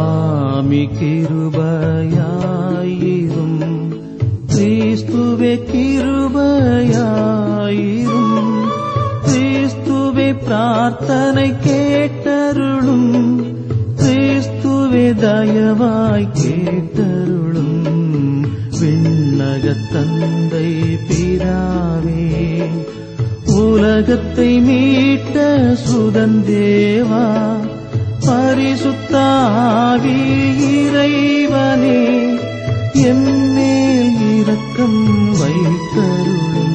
சுவாமி கிருபையாயிரும் கிறிஸ்துவே கிருபையாயிரும் கிறிஸ்துவே பிரார்த்தனை கேட்டருளும் கிறிஸ்துவே தயவாய் கேட்டருளும் விண்ணக தந்தை பிராவே உலகத்தை மீட்ட சுதந்தேவா பரிசுத்த ஆவி இறைவனே எம்மேல் இரக்கம் வைத்தருளும்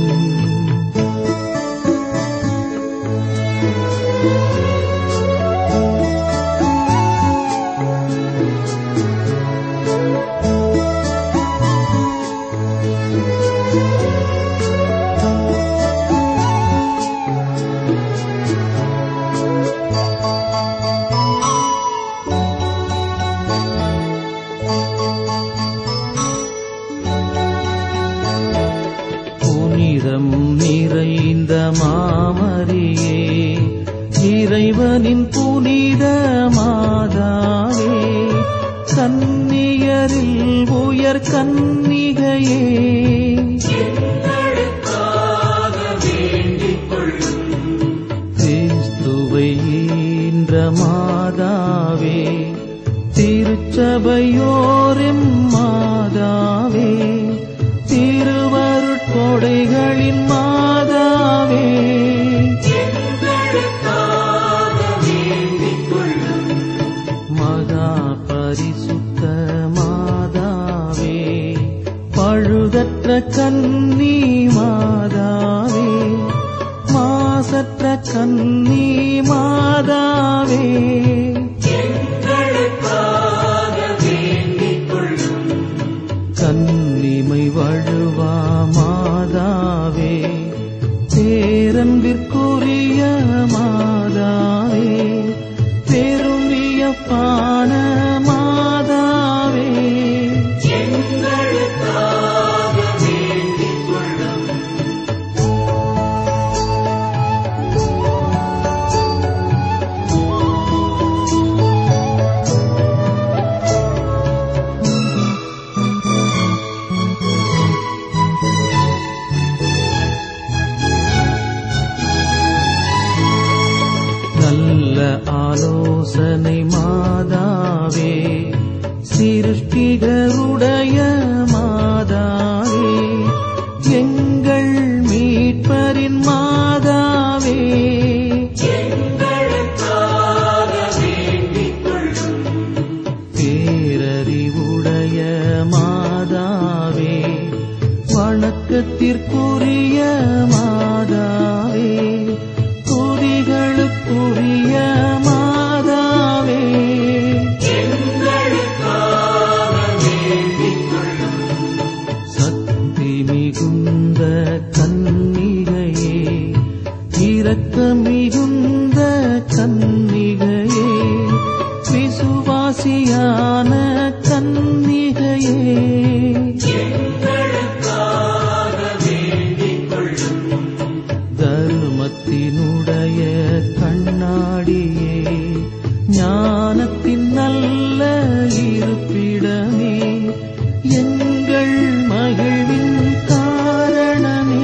புனிதம் நிறைந்த மாமரியே இறைவனின் புனித மாதாவே கன்னியரில் உயர் கன்னிகையே கிறிஸ்துவை ஈன்ற மாதாவே திருச்சபையோரெம் மாதாவே திருவருட்கொடைகளின் மாதாவே மகா பரிசுத்த மாதாவே பழுதற்ற கன்னி மாதாவே மாசற்ற கன்னி மாதாவே கன்னிமை வழுவா மாதாவே பேரன்பிற்குரிய மாதாவே பெருமிய பான மாதாவே நல்ல ஆலோசனை மாதாவே சிருஷ்டிகருடைய மாதாவே எங்கள் மீட்பரின் மாதாவே பேரறிவுடைய மாதாவே வணக்கத்திற்குரிய மாதாவே துதிகளுக்குரிய மாதாவே சக்தி மிகுந்த கன்னிகையே இரக்க மிகுந்த கன்னிகையே விசுவாசியான கன்னிகையே தர்மத்தினுடைய கண்ணாடியே ஞானத்தின் நல்ல இருப்பிடமே எங்கள் மகிழ்வின் காரணமே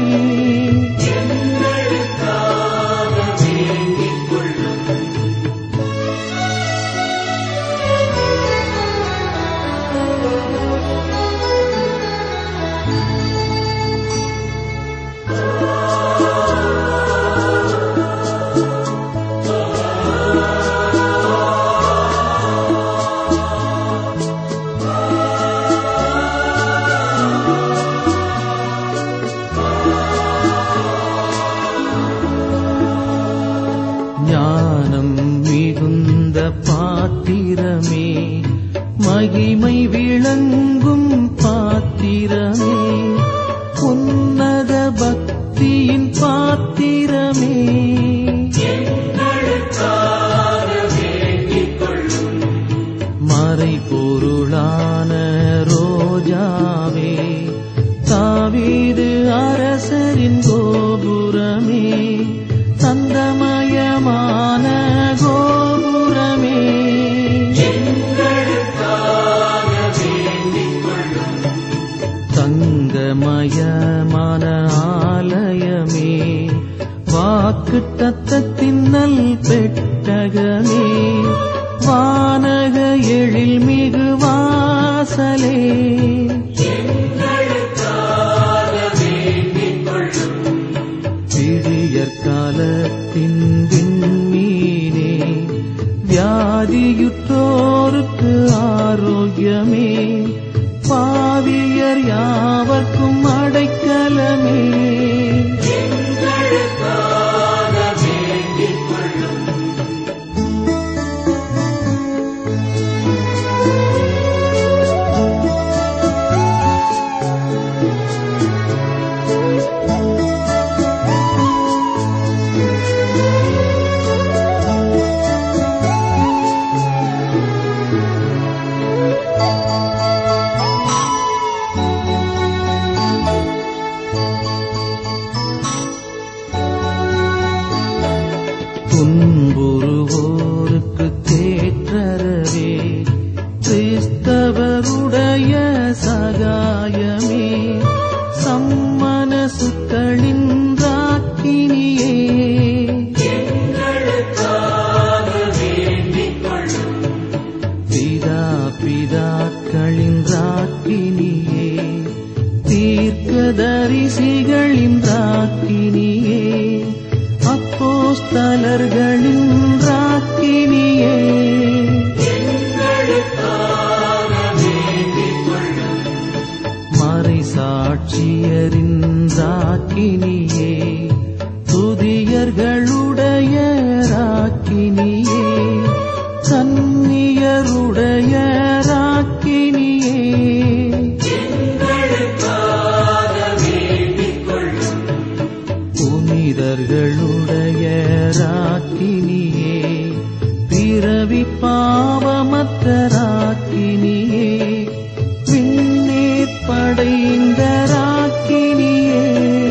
ஞானம் மிகுந்த பாத்திரமே மகிமை விளங்கும் பாத்திரமே உன்னத பக்தியின் பாத்திரமே மறை பொருளான ரோஜாவே தாவீது அரசரின் கோபுரமே தந்தமயமான கோபுரமே சகாயமே சம்மன சுக்களின் ராக்கினியே பிதா பிதாக்களின் ராக்கினியே தீர்க்கதரிசிகளின் ராக்கினியே அப்போஸ்தலர்களின் ராக்கினியே மறை சாட்சியரின் ராக்கினியே துதியர்களுடைய ராக்கினியே கன்னியருடைய ராக்கினியே புனிதர்களுடைய ராக்கினியே பிறவி பாவமற்ற ராக்கினியே விண்ணேற் படைந்த ராக்கினியே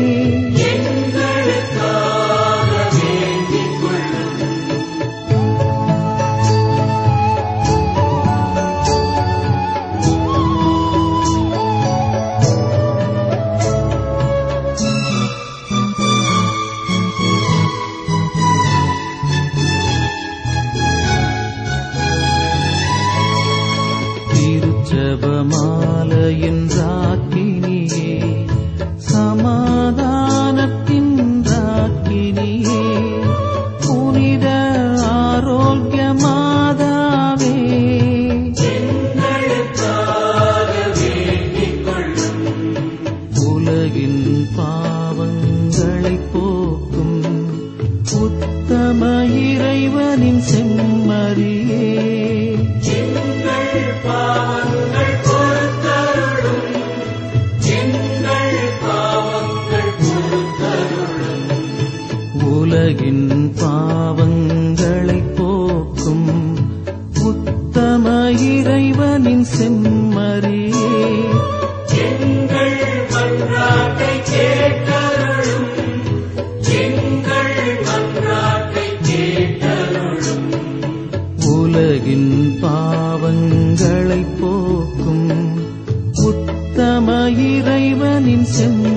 திருச்சபமாலையின் ராக்கினியே சமாதானத்தின் ராக்கினியே புனித ஆரோக்கிய மாதாவே உலகின் பாவங்களை போக்கும் உத்தம இறைவனின் செம்மறியே உலகின் பாவங்களை போக்கும் உத்தம இறைவனின் செம்மறியே உலகின் பாவங்களை போக்கும் உத்தம இறைவனின் செம்மறியே